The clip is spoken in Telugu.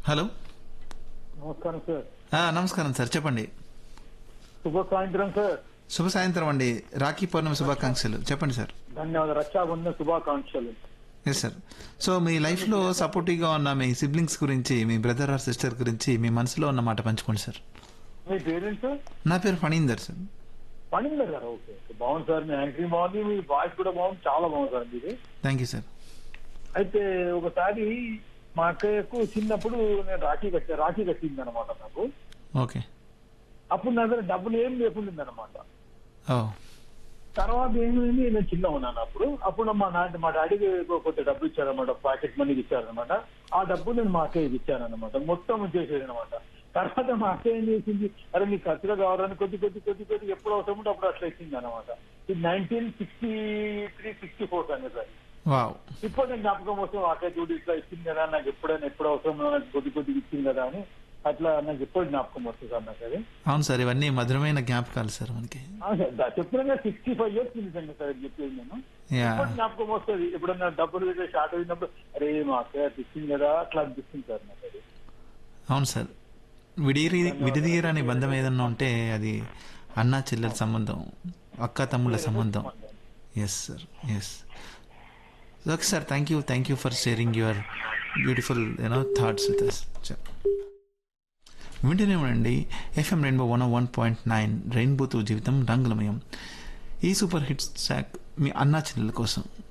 హలో నమస్కారం సార్ ఆ, నమస్కారం సార్ చెప్పండి శుభ సాయంత్రం సార్ శుభ సాయంత్రం అండి రాఖీ పౌర్ణమి శుభాకాంక్షలు చెప్పండి సార్ ధన్యవాదాలు రక్షాబంధన శుభాకాంక్షలు ఎస్ సార్ సో మీ లైఫ్లో సపోర్టివ్గా ఉన్న మీ సిబ్లింగ్స్ గురించి మీ బ్రదర్ ఆర్ సిస్టర్ గురించి మీ మనసులో ఉన్న మాట పంచుకోండి సార్ మీ పేరెంట్స్ సార్ నా పేరు Phanindar sir Panindar garu okay okay బాగుంది సార్ మీ యాంకరింగ్ బాగుంది మీ వాయిస్ కూడా బాగుంది చాలా బాగుంది సార్ మీది థ్యాంక్ యూ సార్ అయితే ఒకసారి మా అక్కయ్యకు చిన్నప్పుడు నేను రాఖీ కట్టా రాఖీ కట్టింది అనమాట నాకు ఓకే అప్పుడు నా దగ్గర డబ్బులు ఏం లేకుండా అనమాట ఓ తర్వాత ఏమైంది నేను చిన్న ఉన్నాను అప్పుడు అప్పుడు మా నాన్న మా డాడీకి కొంత డబ్బు ఇచ్చారనమాట ప్యాకెట్ మనీ ఇచ్చారనమాట ఆ డబ్బు నేను మా అక్కయ్యకి ఇచ్చానమాట మొత్తం చేసేది అనమాట తర్వాత మా అక్క ఏం చేసింది అరే నీకు ఖర్చుగా కావాలని కొద్ది కొద్ది కొద్ది కొద్ది ఎప్పుడు అవసరం ఉంటే అప్పుడు అట్లా ఇచ్చింది అనమాట ఇది nineteen sixty three sixty four సంగతి సార్ వావ్ ఇప్పుడు నేను జ్ఞాపకం వస్తాం అక్కయ్య చూడు ఇట్లా ఇచ్చింది కదా నాకు ఎప్పుడైనా ఎప్పుడు అవసరం ఉందో నాకు కొద్ది కొద్దిగా ఇచ్చింది కదా అని అట్లా నాకు ఎప్పుడు జ్ఞాపకం వస్తుంది సార్ నాకు అది అవును సార్ ఇవన్నీ మధురమైన జ్ఞాపకాలు సార్ మనకి చెప్తున్నా సిక్స్టీ ఫైవ్ ఇయర్స్ నిజంగా సార్ ఇది చెప్పేది నేను యా ఇప్పుడు జ్ఞాపకం వస్తుంది ఎప్పుడన్నా డబ్బులు దగ్గర షార్ట్ అయినప్పుడు అరే మా అక్కయ్య తెచ్చింది కదా అట్లా అనిపిస్తుంది సార్ నాకు అది అవును సార్ విడిరి విడిదీయరాని బంధం ఏదన్నా ఉంటే అది అన్నా చెల్లెల సంబంధం అక్క తమ్ముళ్ళ సంబంధం yes sir yes okay sir thank you thank you for sharing your beautiful you know thoughts with us వింటూనే ఉండండి FM rainbow one one point nine రెయిన్బోతో జీవితం రంగులమయం ఈ సూపర్ హిట్స్ ట్రాక్ మీ అన్నా చెల్లెల కోసం